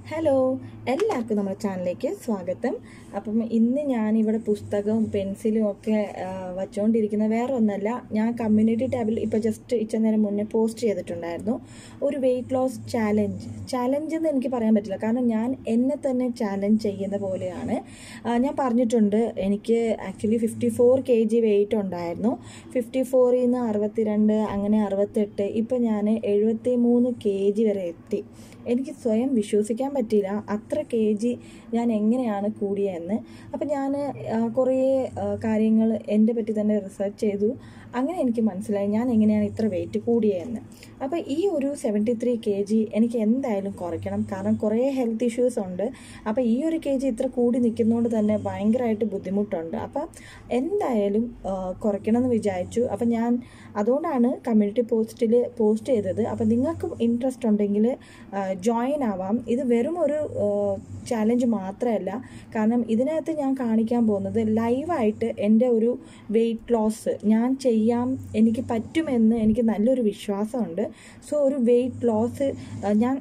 hello എല്ലാവർക്കും നമ്മുടെ ചാനലിലേക്ക് സ്വാഗതം അപ്പം ഇന്ന് ഞാനിവിടെ പുസ്തകവും പെൻസിലും ഒക്കെ ആ, വച്ചുകൊണ്ടിരിക്കുന്ന വേറെ ഒന്നല്ല ഞാൻ കമ്മ്യൂണിറ്റി ടാബിൽ ഇപ്പോൾ ജസ്റ്റ് ഇച്ച നേരം മുന്നേ പോസ്റ്റ് ചെയ്തിട്ടുണ്ടായിരുന്നു ഒരു വെയിറ്റ് ലോസ് ചാലഞ്ച് ചാലഞ്ച് എന്ന് എനിക്ക് പറയാൻ പറ്റില്ല കാരണം ഞാൻ എന്നെ തന്നെ ചാലഞ്ച് ചെയ്യുന്ന പോലെയാണ് ആ, ഞാൻ പറഞ്ഞിട്ടുണ്ട് എനിക്ക് actually fifty four K G weight ഉണ്ടായിരുന്നു ഫിഫ്റ്റി ഫോറിൽ നിന്ന് അറുപത്തിരണ്ട് അങ്ങനെ അറുപത്തെട്ട് ഇപ്പം ഞാൻ എഴുപത്തി മൂന്ന് കെ ജി വരെ എത്തി എനിക്ക് സ്വയം വിശ്വസിക്കാൻ പറ്റിയില്ല അത്ര കെ ജി ഞാൻ എങ്ങനെയാണ് കൂടിയതെന്ന് അപ്പം ഞാൻ കുറേ കാര്യങ്ങൾ എൻ്റെ പറ്റി തന്നെ റിസർച്ച് ചെയ്തു അങ്ങനെ എനിക്ക് മനസ്സിലായി ഞാൻ എങ്ങനെയാണ് ഇത്ര വെയിറ്റ് കൂടിയതെന്ന് അപ്പോൾ ഈ ഒരു സെവൻറ്റി ത്രീ കെ ജി എനിക്ക് എന്തായാലും കുറയ്ക്കണം കാരണം കുറേ ഹെൽത്ത് ഇഷ്യൂസ് ഉണ്ട് അപ്പോൾ ഈ ഒരു കെ ജി ഇത്ര കൂടി നിൽക്കുന്നതുകൊണ്ട് തന്നെ ഭയങ്കരമായിട്ട് ബുദ്ധിമുട്ടുണ്ട് അപ്പം എന്തായാലും ആ, കുറയ്ക്കണം എന്ന് വിചാരിച്ചു അപ്പം ഞാൻ അതുകൊണ്ടാണ് കമ്മ്യൂണിറ്റി പോസ്റ്റിൽ പോസ്റ്റ് ചെയ്തത് അപ്പം നിങ്ങൾക്കും ഇൻട്രസ്റ്റ് ഉണ്ടെങ്കിൽ ജോയിൻ ആവാം ഇത് വെറും ഒരു ചാലഞ്ച് മാത്രമല്ല കാരണം ഇതിനകത്ത് ഞാൻ കാണിക്കാൻ പോകുന്നത് ലൈവായിട്ട് എൻ്റെ ഒരു വെയിറ്റ് ലോസ് ഞാൻ ചെയ്യാം എനിക്ക് പറ്റുമെന്ന് എനിക്ക് നല്ലൊരു വിശ്വാസമുണ്ട് സോ ഒരു വെയിറ്റ് ലോസ് ഞാൻ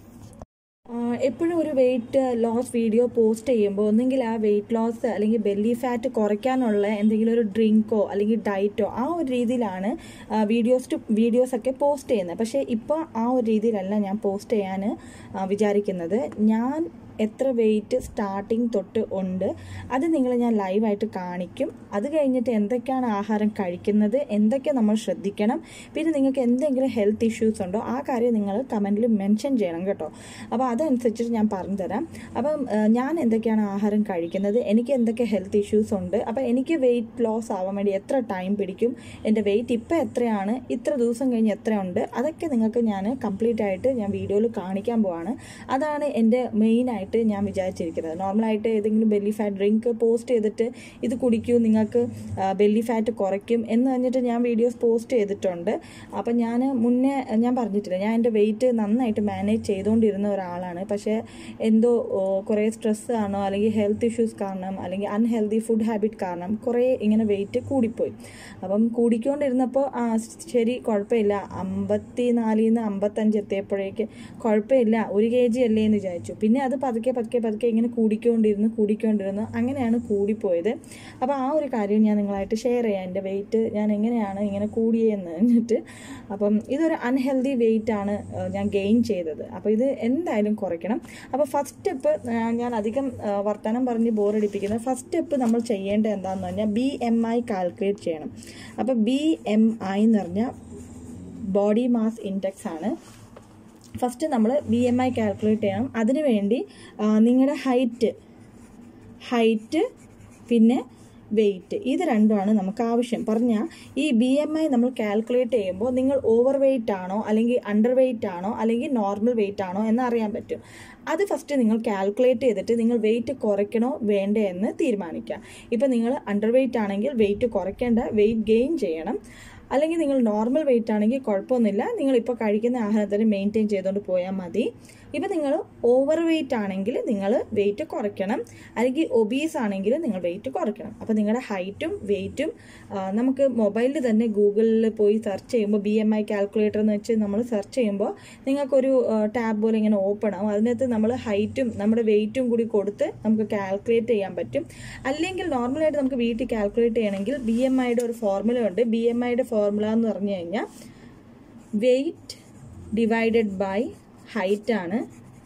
എപ്പോഴും ഒരു വെയിറ്റ് ലോസ് വീഡിയോ പോസ്റ്റ് ചെയ്യുമ്പോൾ ഒന്നെങ്കിൽ ആ വെയിറ്റ് ലോസ് അല്ലെങ്കിൽ ബെല്ലി ഫാറ്റ് കുറയ്ക്കാനുള്ള എന്തെങ്കിലും ഒരു ഡ്രിങ്കോ അല്ലെങ്കിൽ ഡയറ്റോ ആ ഒരു രീതിയിലാണ് വീഡിയോസ് ടു വീഡിയോസൊക്കെ പോസ്റ്റ് ചെയ്യുന്നത് പക്ഷേ ഇപ്പോൾ ആ ഒരു രീതിയിലല്ല ഞാൻ പോസ്റ്റ് ചെയ്യാൻ ആ, വിചാരിക്കുന്നത് ഞാൻ എത്ര വെയിറ്റ് സ്റ്റാർട്ടിങ് തൊട്ട് ഉണ്ട് അത് നിങ്ങൾ ഞാൻ ലൈവായിട്ട് കാണിക്കും അത് കഴിഞ്ഞിട്ട് എന്തൊക്കെയാണ് ആഹാരം കഴിക്കുന്നത് എന്തൊക്കെ നമ്മൾ ശ്രദ്ധിക്കണം പിന്നെ നിങ്ങൾക്ക് എന്തെങ്കിലും ഹെൽത്ത് ഇഷ്യൂസ് ഉണ്ടോ ആ കാര്യം നിങ്ങൾ കമൻറ്റിൽ മെൻഷൻ ചെയ്യണം കേട്ടോ അപ്പോൾ അതനുസരിച്ചിട്ട് ഞാൻ പറഞ്ഞു തരാം അപ്പം ആ, ഞാൻ എന്തൊക്കെയാണ് ആഹാരം കഴിക്കുന്നത് എനിക്ക് എന്തൊക്കെ ഹെൽത്ത് ഇഷ്യൂസ് ഉണ്ട് അപ്പോൾ എനിക്ക് വെയിറ്റ് ലോസ് ആവാൻ വേണ്ടി എത്ര ടൈം പിടിക്കും എൻ്റെ വെയിറ്റ് ഇപ്പോൾ എത്രയാണ് ഇത്ര ദിവസം കഴിഞ്ഞ് എത്രയുണ്ട് അതൊക്കെ നിങ്ങൾക്ക് ഞാൻ കംപ്ലീറ്റ് ആയിട്ട് ഞാൻ വീഡിയോയിൽ കാണിക്കാൻ പോവാണ് അതാണ് എൻ്റെ മെയിനായിട്ട് ഞാൻ വിചാരിച്ചിരിക്കുന്നത് നോർമലായിട്ട് ഏതെങ്കിലും ബെല്ലി ഫാറ്റ് ഡ്രിങ്ക് പോസ്റ്റ് ചെയ്തിട്ട് ഇത് കുടിക്കൂ നിങ്ങൾക്ക് ബെല്ലി ഫാറ്റ് കുറയ്ക്കും എന്ന് പറഞ്ഞിട്ട് ഞാൻ വീഡിയോസ് പോസ്റ്റ് ചെയ്തിട്ടുണ്ട് അപ്പം ഞാൻ മുന്നേ ഞാൻ പറഞ്ഞിട്ടില്ല ഞാൻ എൻ്റെ വെയിറ്റ് നന്നായിട്ട് മാനേജ് ചെയ്തുകൊണ്ടിരുന്ന ഒരാളാണ് പക്ഷേ എന്തോ ഓ, കുറേ സ്ട്രെസ് ആണോ അല്ലെങ്കിൽ ഹെൽത്ത് ഇഷ്യൂസ് കാരണം അല്ലെങ്കിൽ അൺഹെൽത്തി ഫുഡ് ഹാബിറ്റ് കാരണം കുറേ ഇങ്ങനെ വെയിറ്റ് കൂടിപ്പോയി അപ്പം കൂടിക്കൊണ്ടിരുന്നപ്പോൾ ആ ശരി കുഴപ്പമില്ല അമ്പത്തി നാലിൽ നിന്ന് അമ്പത്തഞ്ച് എത്തിയപ്പോഴേക്ക് കുഴപ്പമില്ല ഒരു കെ ജി അല്ലേ എന്ന് വിചാരിച്ചു പിന്നെ അത് പതുക്കെ പതുക്കെ പതുക്കെ ഇങ്ങനെ കൂടിക്കൊണ്ടിരുന്നു കൂടിക്കൊണ്ടിരുന്നു അങ്ങനെയാണ് കൂടിപ്പോയത് അപ്പോൾ ആ ഒരു കാര്യം ഞാൻ നിങ്ങളായിട്ട് ഷെയർ ചെയ്യാം എൻ്റെ വെയിറ്റ് ഞാൻ എങ്ങനെയാണ് ഇങ്ങനെ കൂടിയെന്ന് എന്നിട്ട് അപ്പം ഇതൊരു അൺഹെൽത്തി വെയിറ്റ് ആണ് ആ, ഞാൻ ഗെയിൻ ചെയ്തത് അപ്പോൾ ഇത് എന്തായാലും കുറയ്ക്കണം അപ്പോൾ ഫസ്റ്റ് സ്റ്റെപ്പ് ഞാൻ അധികം ആ, വർത്തമാനം പറഞ്ഞ് ബോറടിപ്പിക്കുന്നത് ഫസ്റ്റ് സ്റ്റെപ്പ് നമ്മൾ ചെയ്യേണ്ടത് എന്താണെന്ന് പറഞ്ഞാൽ ബി എം ഐ കാൽക്കുലേറ്റ് ചെയ്യണം അപ്പോൾ ബി എം ഐ എന്ന് പറഞ്ഞാൽ ബോഡി മാസ് ഇൻഡെക്സ് ആണ് ഫസ്റ്റ് നമ്മൾ ബി എം ഐ കാൽക്കുലേറ്റ് ചെയ്യണം അതിനു വേണ്ടി നിങ്ങളുടെ ഹൈറ്റ് ഹൈറ്റ് പിന്നെ വെയിറ്റ് ഇത് രണ്ടുമാണ് നമുക്ക് ആവശ്യം പറഞ്ഞാൽ ഈ ബി എം ഐ നമ്മൾ കാൽക്കുലേറ്റ് ചെയ്യുമ്പോൾ നിങ്ങൾ ഓവർ വെയിറ്റ് ആണോ അല്ലെങ്കിൽ അണ്ടർ വെയിറ്റ് ആണോ അല്ലെങ്കിൽ നോർമൽ വെയിറ്റ് ആണോ എന്ന് അറിയാൻ പറ്റും അത് ഫസ്റ്റ് നിങ്ങൾ കാൽക്കുലേറ്റ് ചെയ്തിട്ട് നിങ്ങൾ വെയിറ്റ് കുറയ്ക്കണോ വേണ്ടേ എന്ന് തീരുമാനിക്കുക ഇപ്പം നിങ്ങൾ അണ്ടർ വെയിറ്റ് ആണെങ്കിൽ വെയിറ്റ് കുറയ്ക്കേണ്ട വെയിറ്റ് ഗെയിൻ ചെയ്യണം അല്ലെങ്കിൽ നിങ്ങൾ നോർമൽ വെയിറ്റ് ആണെങ്കിൽ കുഴപ്പമൊന്നുമില്ല നിങ്ങൾ ഇപ്പോൾ കഴിക്കുന്ന ആഹാരത്തിന് മെയിൻറ്റെയിൻ ചെയ്തുകൊണ്ട് പോയാൽ മതി ഇപ്പം നിങ്ങൾ ഓവർ വെയിറ്റ് ആണെങ്കിൽ നിങ്ങൾ വെയിറ്റ് കുറയ്ക്കണം അല്ലെങ്കിൽ ഒബീസ് ആണെങ്കിൽ നിങ്ങൾ വെയിറ്റ് കുറയ്ക്കണം അപ്പോൾ നിങ്ങളുടെ ഹൈറ്റും വെയിറ്റും നമുക്ക് മൊബൈലിൽ തന്നെ ഗൂഗിളിൽ പോയി സെർച്ച് ചെയ്യുമ്പോൾ ബി എം ഐ കാൽക്കുലേറ്റർ എന്ന് വെച്ച് നമ്മൾ സെർച്ച് ചെയ്യുമ്പോൾ നിങ്ങൾക്കൊരു ടാബ് പോലെ ഇങ്ങനെ ഓപ്പൺ ആവും അതിനകത്ത് നമ്മൾ ഹൈറ്റും നമ്മുടെ വെയിറ്റും കൂടി കൊടുത്ത് നമുക്ക് കാൽക്കുലേറ്റ് ചെയ്യാൻ പറ്റും അല്ലെങ്കിൽ നോർമലായിട്ട് നമുക്ക് വീട്ടിൽ കാൽക്കുലേറ്റ് ചെയ്യണമെങ്കിൽ ബി എം ഐയുടെ ഒരു ഫോർമുല ഉണ്ട് ബി എം ഐയുടെ ഫോർമുല എന്ന് പറഞ്ഞു കഴിഞ്ഞാൽ വെയിറ്റ് ഡിവൈഡഡ് ബൈ ഹൈറ്റ് ആണ്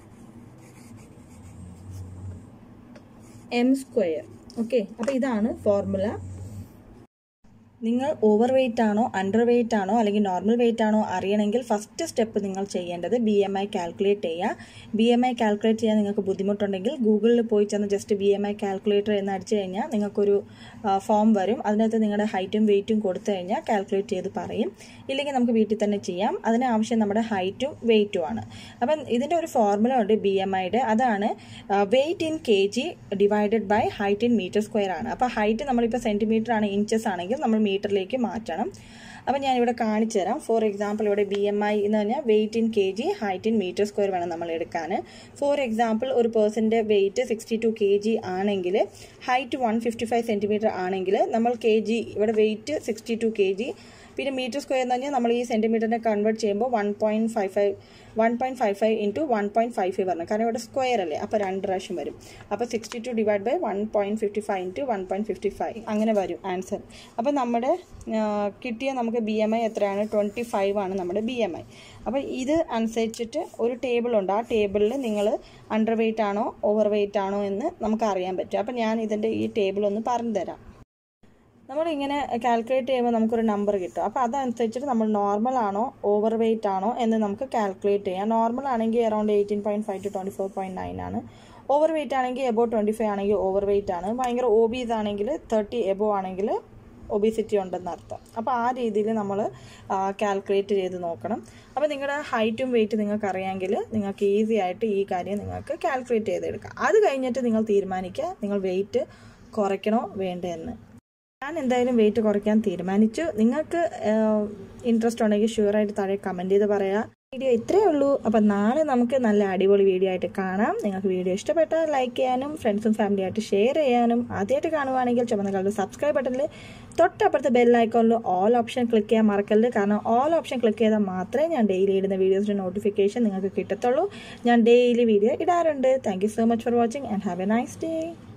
എം സ്ക്വയർ ഓക്കെ അപ്പോൾ ഇതാണ് ഫോർമുല നിങ്ങൾ ഓവർ വെയിറ്റ് ആണോ അണ്ടർ വെയിറ്റ് ആണോ അല്ലെങ്കിൽ നോർമൽ വെയിറ്റ് ആണോ അറിയണമെങ്കിൽ ഫസ്റ്റ് സ്റ്റെപ്പ് നിങ്ങൾ ചെയ്യേണ്ടത് ബി എം ഐ കാൽക്കുലേറ്റ് ചെയ്യുക ബി എം ഐ കാൽക്കുലേറ്റ് ചെയ്യാൻ നിങ്ങൾക്ക് ബുദ്ധിമുട്ടുണ്ടെങ്കിൽ ഗൂഗിളിൽ പോയി ചെന്ന് just B M I calculator എന്ന് അടിച്ചു കഴിഞ്ഞാൽ നിങ്ങൾക്കൊരു ഫോം വരും അതിനകത്ത് നിങ്ങളുടെ ഹൈറ്റും വെയിറ്റും കൊടുത്തു കഴിഞ്ഞാൽ കാൽക്കുലേറ്റ് ചെയ്ത് പറയും ഇല്ലെങ്കിൽ നമുക്ക് വീട്ടിൽ തന്നെ ചെയ്യാം അതിന് ആവശ്യം നമ്മുടെ ഹൈറ്റും വെയിറ്റും ആണ് അപ്പം ഇതിൻ്റെ ഒരു ഫോർമുല ഉണ്ട് ബി എം ഐയുടെ അതാണ് weight in K G divided by height in meter square ആണ് അപ്പോൾ ഹൈറ്റ് നമ്മളിപ്പോൾ സെൻറ്റിമീറ്റർ ആണ് ഇഞ്ചസ് ആണെങ്കിൽ നമ്മൾ മീറ്ററിലേക്ക് മാറ്റണം അപ്പം ഞാനിവിടെ കാണിച്ചു തരാം ഫോർ എക്സാമ്പിൾ ഇവിടെ ബി എം ഐ എന്ന് പറഞ്ഞാൽ weight in K G height in meter square വേണം നമ്മൾ എടുക്കാൻ ഫോർ എക്സാമ്പിൾ ഒരു പേഴ്സൻ്റെ weight sixty two K G ആണെങ്കിൽ height one fifty five centimeter ആണെങ്കിൽ നമ്മൾ കെ ജി ഇവിടെ weight sixty two K G പിന്നെ മീറ്റർ സ്ക്വയർ എന്ന് പറഞ്ഞാൽ നമ്മൾ ഈ സെൻറ്റിമീറ്ററിനെ കൺവേർട്ട് ചെയ്യുമ്പോൾ one point five five one point five five into one point five five വരണം കാരണം ഇവിടെ സ്ക്വയർ അല്ലേ അപ്പോൾ രണ്ട് പ്രാവശ്യം വരും അപ്പോൾ sixty two divide by one point fifty five into one point fifty five അങ്ങനെ വരും ആൻസർ അപ്പോൾ നമ്മുടെ ആ, കിട്ടിയ നമുക്ക് ബി എം ഐ എത്രയാണ് ട്വൻറ്റി ഫൈവ് ആണ് നമ്മുടെ ബി എം ഐ അപ്പോൾ ഇത് അനുസരിച്ചിട്ട് ഒരു ടേബിളുണ്ട് ആ ടേബിളിൽ നിങ്ങൾ അണ്ടർ വെയിറ്റ് ആണോ ഓവർ വെയിറ്റ് ആണോ എന്ന് നമുക്ക് അറിയാൻ പറ്റും അപ്പോൾ ഞാൻ ഇതിൻ്റെ ഈ ടേബിൾ ഒന്ന് പറഞ്ഞു തരാം നമ്മളിങ്ങനെ കാൽക്കുലേറ്റ് ചെയ്യുമ്പോൾ നമുക്കൊരു നമ്പർ കിട്ടും അപ്പോൾ അതനുസരിച്ചിട്ട് നമ്മൾ നോർമൽ ആണോ ഓവർ വെയിറ്റ് ആണോ എന്ന് നമുക്ക് കാൽക്കുലേറ്റ് ചെയ്യാം നോർമൽ ആണെങ്കിൽ around eighteen point five to twenty four point nine ആണ് ഓവർ വെയിറ്റ് ആണെങ്കിൽ എബോ ട്വൻറ്റി ഫൈവ് ആണെങ്കിൽ ഓവർ വെയിറ്റ് ആണ് ഭയങ്കര ഒബീസ് ആണെങ്കിൽ തേർട്ടി എബോ ആണെങ്കിൽ ഒബീസിറ്റി ഉണ്ടെന്ന് അർത്ഥം അപ്പോൾ ആ രീതിയിൽ നമ്മൾ കാൽക്കുലേറ്റ് ചെയ്ത് നോക്കണം അപ്പോൾ നിങ്ങളുടെ ഹൈറ്റും വെയിറ്റ് നിങ്ങൾക്ക് അറിയാമെങ്കിൽ നിങ്ങൾക്ക് ഈസി ആയിട്ട് ഈ കാര്യം നിങ്ങൾക്ക് കാൽക്കുലേറ്റ് ചെയ്തെടുക്കാം അത് കഴിഞ്ഞിട്ട് നിങ്ങൾ തീരുമാനിക്കുക നിങ്ങൾ വെയിറ്റ് കുറയ്ക്കണോ വേണ്ടതെന്ന് ഞാൻ എന്തായാലും വെയിറ്റ് കുറയ്ക്കാൻ തീരുമാനിച്ചു നിങ്ങൾക്ക് ഇൻട്രസ്റ്റ് ഉണ്ടെങ്കിൽ ഷുവറായിട്ട് താഴെ കമൻറ്റ് ചെയ്ത് പറയാം വീഡിയോ ഇത്രയേ ഉള്ളൂ അപ്പം നാളെ നമുക്ക് നല്ല അടിപൊളി വീഡിയോ ആയിട്ട് കാണാം നിങ്ങൾക്ക് വീഡിയോ ഇഷ്ടപ്പെട്ടാൽ ലൈക്ക് ചെയ്യാനും ഫ്രണ്ട്സും ഫാമിലി ആയിട്ട് ഷെയർ ചെയ്യാനും ആദ്യമായിട്ട് കാണുവാണെങ്കിൽ ചുമന്ന കളർ സബ്സ്ക്രൈബ് ബട്ടണിൽ തൊട്ടപ്പുറത്തെ ബെൽ ഐക്കോണിൽ ഓൾ ഓപ്ഷൻ ക്ലിക്ക് ചെയ്യാൻ മറക്കരുത് കാരണം ഓൾ ഓപ്ഷൻ ക്ലിക്ക് ചെയ്താൽ മാത്രമേ ഞാൻ ഡെയിലി ഇടുന്ന വീഡിയോസിൻ്റെ നോട്ടിഫിക്കേഷൻ നിങ്ങൾക്ക് കിട്ടത്തുള്ളൂ ഞാൻ ഡെയിലി വീഡിയോ ഇടാറുണ്ട് thank you so much for watching and have a nice day